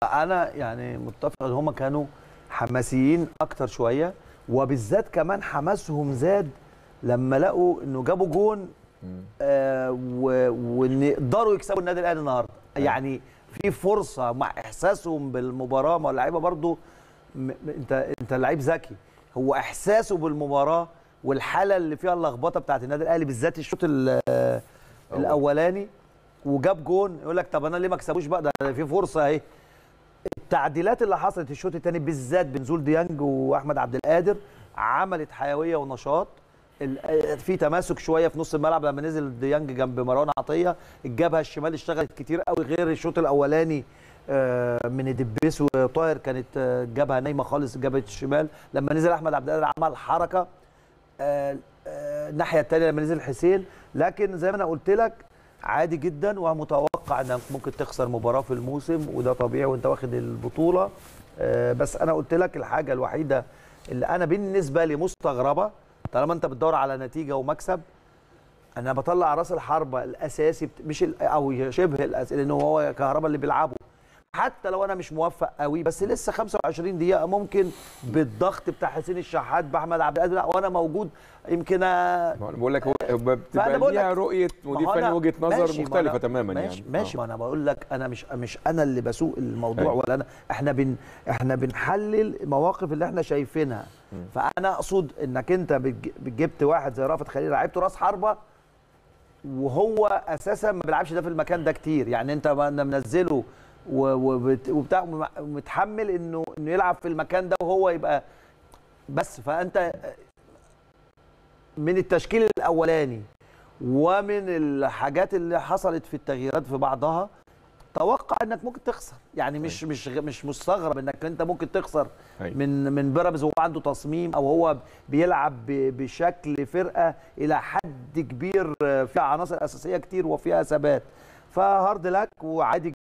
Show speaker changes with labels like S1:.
S1: انا يعني متفق ان هم كانوا حماسيين اكتر شويه وبالذات كمان حماسهم زاد لما لقوا انه جابوا جون آه و- وان يقدروا يكسبوا النادي الاهلي النهارده يعني في فرصه مع احساسهم بالمباراه ما اللعيبه برضو م- م- انت انت لعيب ذكي هو احساسه بالمباراه والحاله اللي فيها اللخبطه بتاعت النادي الاهلي بالذات الشوط ال- آه، الاولاني وجاب جون يقول لك طب انا ليه ما اكسبوش بقى ده في فرصه اهي التعديلات اللي حصلت الشوط الثاني بالذات بنزول ديانج واحمد عبد القادر عملت حيويه ونشاط ال- في تماسك شويه في نص الملعب لما نزل ديانج جنب مروان عطيه الجبهه الشمال اشتغلت كتير قوي غير الشوط الاولاني آه، من دبيس وطاهر كانت آه، الجبهه نايمه خالص جبهه الشمال لما نزل احمد عبد القادر عمل حركه آه، آه، الناحيه الثانيه لما نزل حسين لكن زي ما انا قلت لك عادي جدا ومتوقع انك ممكن تخسر مباراه في الموسم وده طبيعي وانت واخد البطوله آه، بس انا قلت لك الحاجه الوحيده اللي انا بالنسبه لي مستغربه طالما انت بتدور على نتيجه ومكسب انا بطلع راس الحربه الاساسي بت- مش ال- او شبه الاساسي لانه هو كهربا اللي بيلعبه حتى لو انا مش موفق قوي بس لسه 25 دقيقه ممكن بالضغط بتاع حسين الشحات باحمد عبد القادر لا، وانا موجود يمكن أ-
S2: ما انا بقول لك هو هو
S1: فأنا
S2: بتبقى
S1: بقول
S2: ليها
S1: لك-
S2: رؤيه
S1: ما
S2: مدير
S1: هو
S2: فني
S1: أنا-
S2: وجهه نظر
S1: ماشي، ما
S2: مختلفه
S1: أنا-
S2: تماما
S1: ماشي
S2: يعني
S1: ماشي
S2: آه.
S1: ما انا بقول لك انا مش مش انا اللي بسوق الموضوع
S2: أيوة.
S1: ولا انا احنا بن احنا بنحلل المواقف اللي احنا شايفينها فانا اقصد انك انت بتج- جبت واحد زي رافت خليل لعبته راس حربه وهو اساسا ما بيلعبش ده في المكان ده كتير يعني انت ما- أنا منزله و- وبت- وبتاع ومتحمل انه انه يلعب في المكان ده وهو يبقى بس فانت من التشكيل الاولاني ومن الحاجات اللي حصلت في التغييرات في بعضها توقع انك ممكن تخسر يعني مش مش مش مستغرب انك انت ممكن تخسر
S2: أيوة.
S1: من من بيراميدز وهو عنده تصميم او هو بيلعب ب- بشكل فرقه الى حد كبير فيها عناصر اساسيه كتير وفيها ثبات فهارد لك وعادي